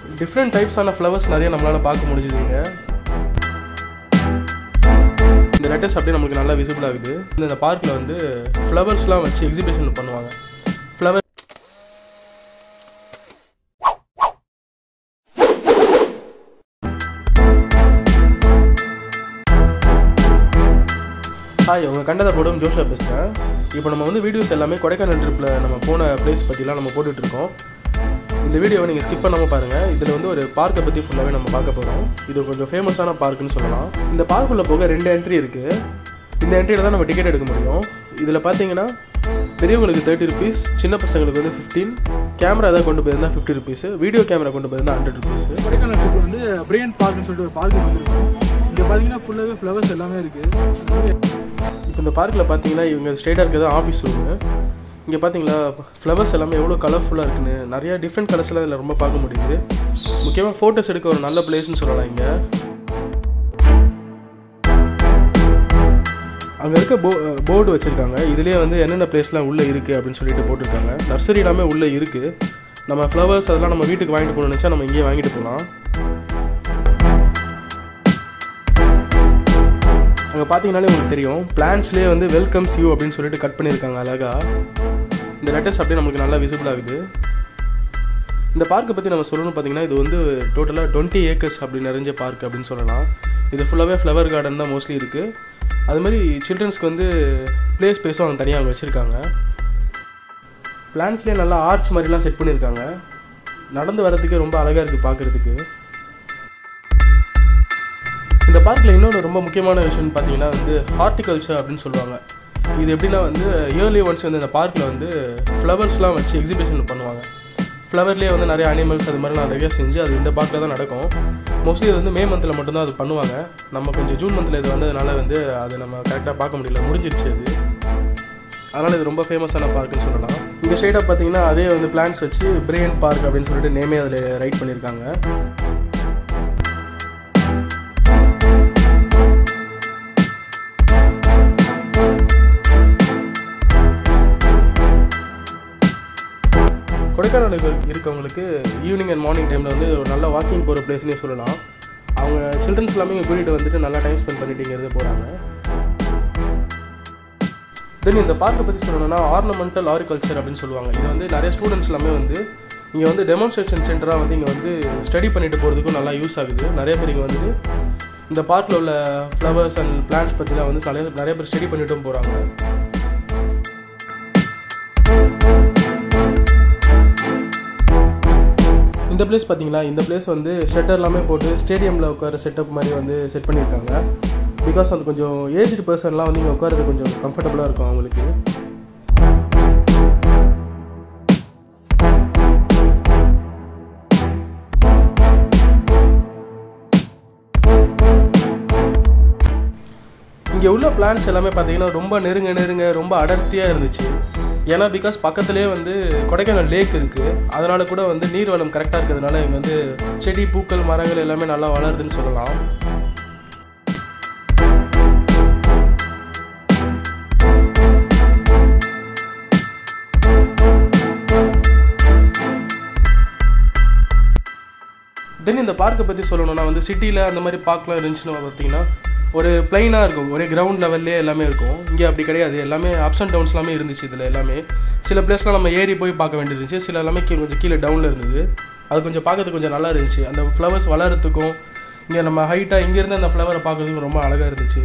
different டைப்ஸான flowers நிறைய நம்மளால் பார்க்க முடிஞ்சுதுங்க இந்த லெட்டர்ஸ் அப்படியே நமக்கு நல்லா விசிபிள் ஆகுது இந்த- இந்த பார்க்கில் வந்து ஃப்ளவர்ஸ்லாம் வச்சு எக்ஸிபிஷன் பண்ணுவாங்க ஃப்ளவர் ஹாய் உங்கள் கண்டதை போடும் ஜோஷா பேசுகிறேன் இப்போ நம்ம வந்து வீடியோஸ் எல்லாமே கொடைக்கானல் ட்ரிப்பில் நம்ம போன பிளேஸ் பற்றிலாம் நம்ம போட்டுட்ருக்கோம் இந்த வீடியோவை நீங்கள் ஸ்கிப் பண்ணாமல் பாருங்கள் இதில் வந்து ஒரு பார்க்கை பற்றி ஃபுல்லாகவே நம்ம பார்க்க போகிறோம் இது கொஞ்சம் ஃபேமஸான பார்க்குன்னு சொல்லலாம் இந்த பார்க்குள்ளே போக ரெண்டு என்ட்ரி இருக்குது இந்த என்ட்ரியில் தான் நம்ம டிக்கெட் எடுக்க முடியும் இதில் பார்த்தீங்கன்னா பெரியவங்களுக்கு தேர்ட்டி ருபீஸ் சின்ன பசங்களுக்கு வந்து ஃபிஃப்டீன் கேமரா ஏதாவது கொண்டு போயிருந்தா ஃபிஃப்டி ருபீஸ் வீடியோ கேமரா கொண்டு போயிருந்தா ஹண்ட்ரட் ருபீஸ் கொடைக்கானல் ட்ரிப் வந்து பிரியன் பார்க்னு சொல்லிட்டு ஒரு பார்க் வந்துருக்கோம் இங்கே பார்த்தீங்கன்னா ஃபுல்லாகவே ஃப்ளவர்ஸ் எல்லாமே இருக்குது இப்போ இந்த பார்க்கில் பார்த்தீங்கன்னா இவங்க ஸ்ட்ரெயிட்டாக இருக்கிறது ஆஃபீஸ் ரூமு இங்கே பார்த்தீங்களா ஃப்ளவர்ஸ் எல்லாமே எவ்வளோ கலர்ஃபுல்லாக இருக்குன்னு நிறைய டிஃப்ரெண்ட் கலர்ஸ்லாம் இதில் ரொம்ப பார்க்க முடியுது முக்கியமாக ஃபோட்டோஸ் எடுக்க ஒரு நல்ல பிளேஸ்னு சொல்லலாம் இங்கே அங்கே இருக்க போ போர்டு வச்சுருக்காங்க இதுலேயே வந்து என்னென்ன பிளேஸ்லாம் உள்ளே இருக்குது அப்படின்னு சொல்லிட்டு போட்டிருக்காங்க நர்சரி எல்லாமே உள்ளே இருக்குது நம்ம ஃப்ளவர்ஸ் அதெல்லாம் நம்ம வீட்டுக்கு வாங்கிட்டு போகணும்னு நினச்சா நம்ம இங்கேயே வாங்கிட்டு போகலாம் அங்கே பார்த்தீங்கனாலே உங்களுக்கு தெரியும் பிளான்ஸ்லேயே வந்து வெல்கம்ஸ் யூ அப்படின்னு சொல்லிட்டு கட் பண்ணியிருக்காங்க அழகா இந்த லெட்டர்ஸ் அப்படியே நமக்கு நல்லா விசிபிள் ஆகுது இந்த பார்க்கை பற்றி நம்ம சொல்லணும்னு பார்த்தீங்கன்னா இது வந்து டோட்டலாக டுவெண்ட்டி ஏக்கர்ஸ் அப்படி நிறைஞ்ச பார்க் அப்படின்னு சொல்லலாம் இது ஃபுல்லாகவே ஃப்ளவர் கார்டன் தான் மோஸ்ட்லி இருக்குது அது மாதிரி சில்ட்ரன்ஸ்க்கு வந்து ப்ளே ஸ்பேஸும் அவங்க தனியாக அவங்க வச்சுருக்காங்க பிளான்ஸ்லேயே நல்லா ஆர்ச் மாதிரிலாம் செட் பண்ணியிருக்காங்க நடந்து வரதுக்கே ரொம்ப அழகாக இருக்குது பார்க்குறதுக்கு இந்த பார்க்கில் இன்னொரு ரொம்ப முக்கியமான விஷயம்னு பார்த்தீங்கன்னா வந்து ஹார்டிகல்ச்சர் அப்படின்னு சொல்லுவாங்க இது எப்படின்னா வந்து இயர்லி ஒன்ஸ் வந்து இந்த பார்க்கில் வந்து ஃப்ளவர்ஸ்லாம் வச்சு எக்ஸிபிஷன் பண்ணுவாங்க ஃப்ளவர்லேயே வந்து நிறைய அனிமல்ஸ் அது மாதிரிலாம் நிறைய செஞ்சு அது இந்த பார்க்கில் தான் நடக்கும் மோஸ்ட்லி இது வந்து மே மந்தில் மட்டும்தான் அது பண்ணுவாங்க நம்ம கொஞ்சம் ஜூன் மந்தில் இது வந்ததுனால வந்து அதை நம்ம கரெக்டாக பார்க்க முடியல முடிஞ்சிருச்சு அது அதனால் இது ரொம்ப ஃபேமஸான பார்க்குன்னு சொல்லலாம் இங்கே ஸ்ட்ரைட்டாக பார்த்தீங்கன்னா அதே வந்து பிளான்ஸ் வச்சு பிரியன் பார்க் அப்படின்னு சொல்லிட்டு நேமே அதில் ரைட் பண்ணியிருக்காங்க கொடைக்கானலுக்கு இருக்கவங்களுக்கு ஈவினிங் அண்ட் மார்னிங் டைமில் வந்து ஒரு நல்ல வாக்கிங் போகிற பிளேஸ்னே சொல்லலாம் அவங்க சில்ட்ரன்ஸ் எல்லாமே இங்கே கூட்டிகிட்டு வந்துட்டு நல்லா டைம் ஸ்பெண்ட் பண்ணிட்டு இங்கே இருந்து போகிறாங்க தென் இந்த பார்க்கை பற்றி சொல்லணும்னா ஆர்னமெண்டல் ஆரிகல்ச்சர் அப்படின்னு சொல்லுவாங்க இது வந்து நிறைய ஸ்டூடெண்ட்ஸ் எல்லாமே வந்து இங்கே வந்து டெமான்ஸ்ட்ரேஷன் சென்டராக வந்து இங்கே வந்து ஸ்டடி பண்ணிட்டு போகிறதுக்கும் நல்லா யூஸ் ஆகுது நிறைய பேர் இங்கே வந்து இந்த பார்க்கில் உள்ள ஃப்ளவர்ஸ் அண்ட் பிளான்ஸ் பற்றிலாம் வந்து நிறைய நிறைய பேர் ஸ்டடி பண்ணிட்டும் போகிறாங்க இந்த பிளேஸ் பார்த்தீங்களா இந்த பிளேஸ் வந்து ஷட்டர் எல்லாமே போட்டு ஸ்டேடியமில் உட்கார செட்டப் மாதிரி வந்து செட் பண்ணியிருக்காங்க பிகாஸ் அது கொஞ்சம் ஏஜ்டு பர்சன்லாம் வந்து இங்கே உட்காரது கொஞ்சம் கம்ஃபர்டபுளாக இருக்கும் அவங்களுக்கு இங்கே உள்ள பிளான்ஸ் எல்லாமே பார்த்தீங்கன்னா ரொம்ப நெருங்க நெருங்க ரொம்ப அடர்த்தியாக இருந்துச்சு ஏன்னா பிகாஸ் பக்கத்துலேயே வந்து கொடைக்கானல் லேக் இருக்குது அதனால கூட வந்து நீர் வளம் கரெக்டாக இருக்கிறதுனால இங்கே வந்து செடி பூக்கள் மரங்கள் எல்லாமே நல்லா வளருதுன்னு சொல்லலாம் தென் இந்த பார்க்கை பற்றி சொல்லணும்னா வந்து சிட்டியில் அந்த மாதிரி பார்க்லாம் இருந்துச்சுன்னு பார்த்தீங்கன்னா ஒரு பிளைனாக இருக்கும் ஒரே கிரவுண்ட் லெவல்லே எல்லாமே இருக்கும் இங்கே அப்படி கிடையாது எல்லாமே அப்ஸ் அண்ட் டவுன்ஸ் எல்லாமே இருந்துச்சு இதில் எல்லாமே சில பிளேஸ்லாம் நம்ம ஏறி போய் பார்க்க வேண்டியது இருந்துச்சு சில எல்லாமே கீ- கொஞ்சம் கீழே டவுனில் இருந்தது அது கொஞ்சம் பார்க்கறதுக்கு கொஞ்சம் நல்லா இருந்துச்சு அந்த ஃப்ளவர்ஸ் வளர்கிறதுக்கும் இங்கே நம்ம ஹைட்டாக இங்கேருந்து அந்த ஃப்ளவரை பார்க்கறதுக்கும் ரொம்ப அழகாக இருந்துச்சு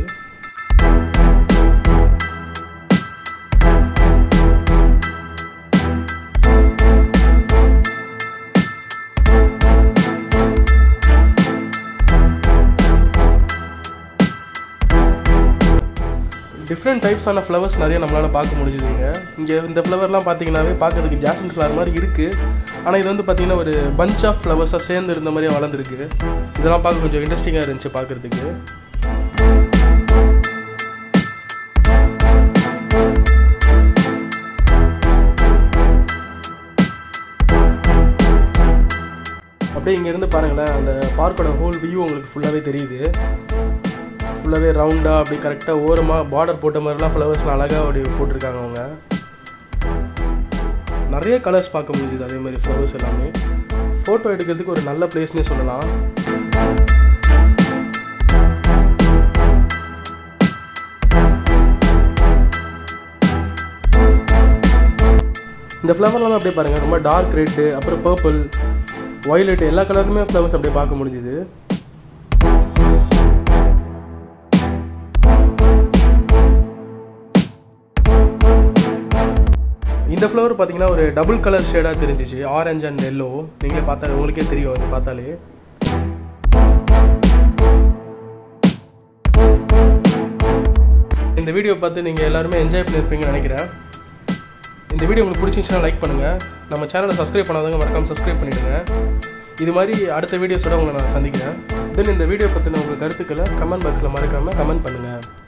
டிஃப்ரெண்ட் டைப்ஸான ஃப்ளவர்ஸ் நிறைய நம்மளால் பார்க்க முடிஞ்சுதுங்க இங்கே இந்த ஃப்ளவர்லாம் பார்த்தீங்கன்னாவே பார்க்கறதுக்கு ஜாஸ்மின் ஃப்ளவர் மாதிரி இருக்குது ஆனால் இது வந்து பார்த்தீங்கன்னா ஒரு பஞ்ச் ஆஃப் ஃப்ளவர்ஸாக சேர்ந்து இருந்த மாதிரியே வளர்ந்துருக்கு இதெல்லாம் பார்க்க கொஞ்சம் இன்ட்ரெஸ்டிங்காக இருந்துச்சு பார்க்குறதுக்கு அப்படியே இங்கேருந்து பாருங்களேன் அந்த பார்க்கோட ஹோல் வியூ உங்களுக்கு ஃபுல்லாகவே தெரியுது ஃபுல்லாகவே ரவுண்டாக அப்படி கரெக்டாக ஓரமாக பார்டர் போட்ட மாதிரிலாம் ஃப்ளவர்ஸ்லாம் அழகாக அப்படி போட்டிருக்காங்க அவங்க நிறைய கலர்ஸ் பார்க்க முடியுது அதே மாதிரி ஃப்ளவர்ஸ் எல்லாமே ஃபோட்டோ எடுக்கிறதுக்கு ஒரு நல்ல பிளேஸ்னே சொல்லலாம் இந்த ஃப்ளவர்லாம் அப்படியே பாருங்கள் ரொம்ப டார்க் ரெட்டு அப்புறம் பர்பிள் வயலட் எல்லா கலருமே ஃப்ளவர்ஸ் அப்படியே பார்க்க முடிஞ்சுது இந்த ஃப்ளவர் பார்த்தீங்கன்னா ஒரு டபுள் கலர் ஷேடாக தெரிஞ்சிச்சு ஆரஞ்சு அண்ட் எல்லோ நீங்களே பார்த்தா உங்களுக்கே தெரியும் அது பார்த்தாலே இந்த வீடியோ பார்த்து நீங்கள் எல்லாருமே என்ஜாய் பண்ணியிருப்பீங்கன்னு நினைக்கிறேன் இந்த வீடியோ உங்களுக்கு பிடிச்சிருந்துச்சுன்னா லைக் பண்ணுங்கள் நம்ம சேனலை சப்ஸ்கிரைப் பண்ணாதவங்க மறக்காமல் சப்ஸ்கிரைப் பண்ணிவிடுங்க இது மாதிரி அடுத்த வீடியோஸோட உங்களை நான் சந்திக்கிறேன் தென் இந்த வீடியோ பற்றின உங்கள் கருத்துக்களை கமெண்ட் பாக்ஸில் மறக்காமல் கமெண்ட் பண்ணுங்கள்